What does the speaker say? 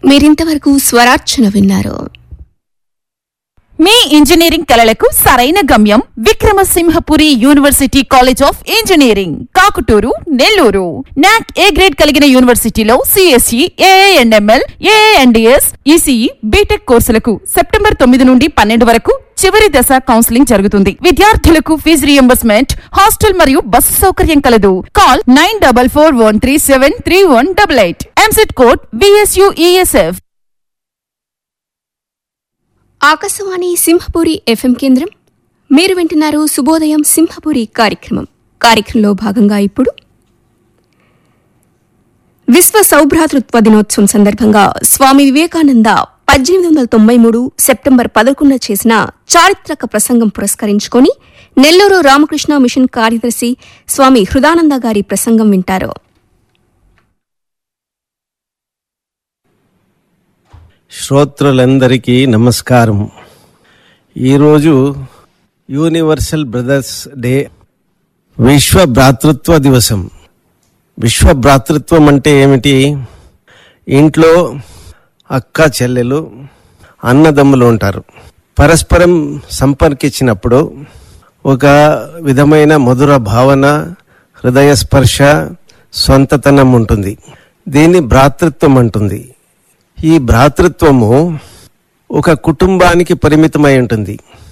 మీరింతవరకు స్వరార్చన విన్నారు మీ ఇంజనీరింగ్ కలలకు సరైన గమ్యం Vikramasimhapuri university college of engineering Kakuturu Nellore NAAC A grade కలిగిన యూనివర్సిటీలో CSE AIML AIDS ECE BTech కోర్సులకు సెప్టెంబర్ తొమ్మిది నుండి పన్నెండు వరకు చివరి దశ కౌన్సిలింగ్ జరుగుతుంది విద్యార్థులకు ఫీజు రియంబర్స్మెంట్ హాస్టల్ మరియు బస్సు సౌకర్యం కలదు call nine double four one three seven three one double eight EAMCET code VSUESF Akashvani Simhapuri FM కేంద్రం మీరు వింటున్నారు శుభోదయం సింహపురి కార్యక్రమం కార్యక్రమంలో భాగంగా ఇప్పుడు విశ్వ సౌభ్రాతృత్వ దినోత్సవం సందర్భంగా స్వామి వివేకానంద పద్దెనిమిది వందల తొంభై మూడు సెప్టెంబర్ పదకొండున చేసిన చారిత్రక ప్రసంగం పురస్కరించుకొని నెల్లూరు రామకృష్ణ మిషన్ కార్యదర్శి స్వామి హృదానంద గారి ప్రసంగం వింటారు శ్రోతృలందరికీ నమస్కారం ఈరోజు యూనివర్సల్ బ్రదర్స్ డే విశ్వ భ్రాతృత్వ దివసం విశ్వ భ్రాతృత్వం అంటే ఏమిటి ఇంట్లో అక్క చెల్లెలు అన్నదమ్ములు ఉంటారు పరస్పరం సంపర్కించినప్పుడు ఒక విధమైన మధుర భావన హృదయ స్పర్శ సొంతతనం ఉంటుంది దీన్ని భ్రాతృత్వం అంటుంది ఈ భ్రాతృత్వము ఒక కుటుంబానికి పరిమితమై ఉంటుంది